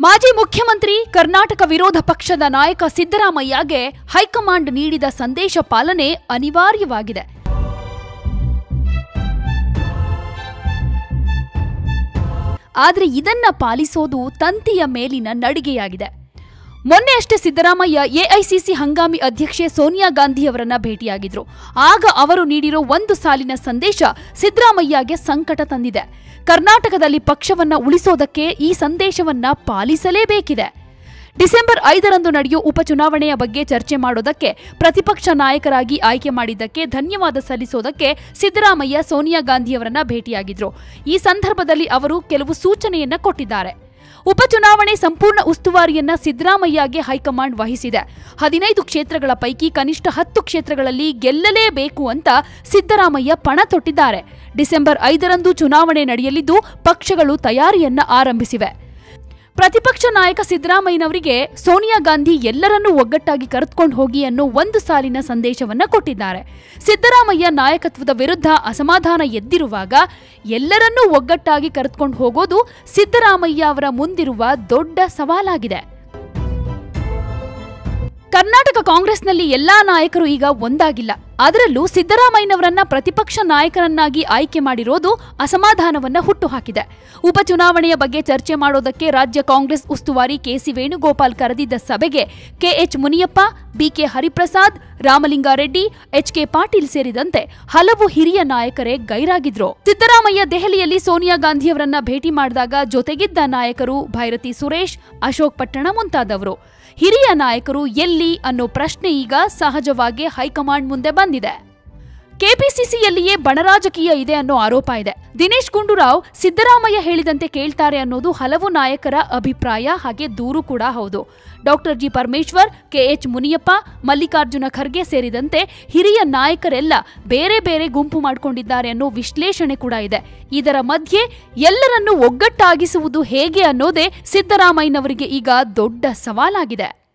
ಮಾಜಿ ಮುಖ್ಯಮಂತ್ರಿ ಕರ್ನಾಟಕ ವಿರೋಧ ಪಕ್ಷದ ನಾಯಕ ಸಿದ್ದರಾಮಯ್ಯಗೆ ಹೈಕಮಾಂಡ್ ನೀಡಿದ ಸಂದೇಶ ಪಾಲನೆ ಅನಿವಾರ್ಯವಾಗಿದೆ ಆದರೆ ಇದನ್ನ ಪಾಲಿಸೋದು ತಂತಿಯ ಮೇಲಿನ ನಡಿಗೆಯಾಗಿದೆ ಮೊನ್ನೆ ಅಷ್ಟೇ ಸಿದ್ದರಾಮಯ್ಯ ಎಐಸಿಸಿ ಹಂಗಾಮಿ ಅಧ್ಯಕ್ಷೆ ಸೋನಿಯಾ ಗಾಂಧಿಯವರನ್ನ ಭೇಟಿಯಾಗಿದ್ರು ಆಗ ಅವರು ನೀಡಿರೋ ಒಂದು ಸಾಲಿನ ಸಂದೇಶ ಸಿದ್ದರಾಮಯ್ಯಗೆ ಸಂಕಟ ತಂದಿದೆ ಕರ್ನಾಟಕದಲ್ಲಿ ಪಕ್ಷವನ್ನ ಉಳಿಸೋದಕ್ಕೆ ಈ ಸಂದೇಶವನ್ನ ಪಾಲಿಸಲೇಬೇಕಿದೆ ಡಿಸೆಂಬರ್ ಐದರಂದು ನಡೆಯೋ ಉಪಚುನಾವಣೆಯ ಬಗ್ಗೆ ಚರ್ಚೆ ಮಾಡೋದಕ್ಕೆ ಪ್ರತಿಪಕ್ಷ ನಾಯಕರಾಗಿ ಆಯ್ಕೆ ಮಾಡಿದ್ದಕ್ಕೆ ಧನ್ಯವಾದ ಸಲ್ಲಿಸೋದಕ್ಕೆ ಸಿದ್ದರಾಮಯ್ಯ ಸೋನಿಯಾ ಗಾಂಧಿಯವರನ್ನ ಭೇಟಿಯಾಗಿದ್ರು ಈ ಸಂದರ್ಭದಲ್ಲಿ ಅವರು ಕೆಲವು ಸೂಚನೆಯನ್ನ ಕೊಟ್ಟಿದ್ದಾರೆ ಉಪಚುನಾವಣೆ ಸಂಪೂರ್ಣ ಉಸ್ತುವಾರಿಯನ್ನ ಸಿದ್ದರಾಮಯ್ಯಗೆ ಹೈಕಮಾಂಡ್ ವಹಿಸಿದೆ ಹದಿನೈದು ಕ್ಷೇತ್ರಗಳ ಪೈಕಿ ಕನಿಷ್ಠ ಹತ್ತು ಕ್ಷೇತ್ರಗಳಲ್ಲಿ ಗೆಲ್ಲಲೇಬೇಕು ಅಂತ ಸಿದ್ದರಾಮಯ್ಯ ಪಣ ತೊಟ್ಟಿದ್ದಾರೆ ಡಿಸೆಂಬರ್ ಐದರಂದು ಚುನಾವಣೆ ನಡೆಯಲಿದ್ದು ಪಕ್ಷಗಳು ತಯಾರಿಯನ್ನ ಆರಂಭಿಸಿವೆ ಪ್ರತಿಪಕ್ಷ ನಾಯಕ ಸಿದ್ದರಾಮಯ್ಯನವರಿಗೆ ಸೋನಿಯಾ ಗಾಂಧಿ ಎಲ್ಲರನ್ನೂ ಒಗ್ಗಟ್ಟಾಗಿ ಕರೆದುಕೊಂಡು ಹೋಗಿ ಅನ್ನೋ ಒಂದು ಸಾಲಿನ ಸಂದೇಶವನ್ನ ಕೊಟ್ಟಿದ್ದಾರೆ ಸಿದ್ದರಾಮಯ್ಯ ನಾಯಕತ್ವದ ವಿರುದ್ಧ ಅಸಮಾಧಾನ ಎದ್ದಿರುವಾಗ ಎಲ್ಲರನ್ನೂ ಒಗ್ಗಟ್ಟಾಗಿ ಕರೆದುಕೊಂಡು ಹೋಗೋದು ಸಿದ್ದರಾಮಯ್ಯ ಅವರ ಮುಂದಿರುವ ದೊಡ್ಡ ಸವಾಲಾಗಿದೆ ಕರ್ನಾಟಕ ಕಾಂಗ್ರೆಸ್ನಲ್ಲಿ ಎಲ್ಲಾ ನಾಯಕರು ಈಗ ಒಂದಾಗಿಲ್ಲ ಅದರಲ್ಲೂ ಸಿದ್ದರಾಮಯ್ಯನವರನ್ನ ಪ್ರತಿಪಕ್ಷ ನಾಯಕರನ್ನಾಗಿ ಆಯ್ಕೆ ಮಾಡಿರೋದು ಅಸಮಾಧಾನವನ್ನ ಹುಟ್ಟುಹಾಕಿದೆ ಉಪಚುನಾವಣೆಯ ಬಗ್ಗೆ ಚರ್ಚೆ ಮಾಡೋದಕ್ಕೆ ರಾಜ್ಯ ಕಾಂಗ್ರೆಸ್ ಉಸ್ತುವಾರಿ ಕೆಸಿ ವೇಣುಗೋಪಾಲ್ ಕರೆದಿದ್ದ ಸಭೆಗೆ ಕೆಎಚ್ ಮುನಿಯಪ್ಪ ಬಿಕೆ ಹರಿಪ್ರಸಾದ್ ರಾಮಲಿಂಗಾರೆಡ್ಡಿ ಎಚ್ಕೆ ಪಾಟೀಲ್ ಸೇರಿದಂತೆ ಹಲವು ಹಿರಿಯ ನಾಯಕರೇ ಗೈರಾಗಿದ್ರು ಸಿದ್ದರಾಮಯ್ಯ ದೆಹಲಿಯಲ್ಲಿ ಸೋನಿಯಾ ಗಾಂಧಿಯವರನ್ನ ಭೇಟಿ ಮಾಡಿದಾಗ ಜೊತೆಗಿದ್ದ ನಾಯಕರು ಭೈರತಿ ಸುರೇಶ್ ಅಶೋಕ್ ಪಟ್ಟಣ ಮುಂತಾದವರು ಹಿರಿಯ ನಾಯಕರು ಎಲ್ಲಿ ಅನ್ನೋ ಪ್ರಶ್ನೆ ಈಗ ಸಹಜವಾಗಿ ಹೈಕಮಾಂಡ್ ಮುಂದೆ ಬಂದಿದೆ ಕೆಪಿಸಿಸಿಯಲ್ಲಿಯೇ ಬಣರಾಜಕೀಯ ಇದೆ ಅನ್ನೋ ಆರೋಪ ಇದೆ ದಿನೇಶ್ ಗುಂಡೂರಾವ್ ಸಿದ್ದರಾಮಯ್ಯ ಹೇಳಿದಂತೆ ಕೇಳ್ತಾರೆ ಅನ್ನೋದು ಹಲವು ನಾಯಕರ ಅಭಿಪ್ರಾಯ ಹಾಗೆ ದೂರು ಕೂಡ ಹೌದು ಡಾಕ್ಟರ್ ಜಿ ಪರಮೇಶ್ವರ್ ಕೆಎಚ್ ಮುನಿಯಪ್ಪ ಮಲ್ಲಿಕಾರ್ಜುನ ಖರ್ಗೆ ಸೇರಿದಂತೆ ಹಿರಿಯ ನಾಯಕರೆಲ್ಲ ಬೇರೆ ಬೇರೆ ಗುಂಪು ಮಾಡಿಕೊಂಡಿದ್ದಾರೆ ಅನ್ನೋ ವಿಶ್ಲೇಷಣೆ ಕೂಡ ಇದೆ ಇದರ ಮಧ್ಯೆ ಎಲ್ಲರನ್ನೂ ಒಗ್ಗಟ್ಟಾಗಿಸುವುದು ಹೇಗೆ ಅನ್ನೋದೇ ಸಿದ್ದರಾಮಯ್ಯನವರಿಗೆ ಈಗ ದೊಡ್ಡ ಸವಾಲಾಗಿದೆ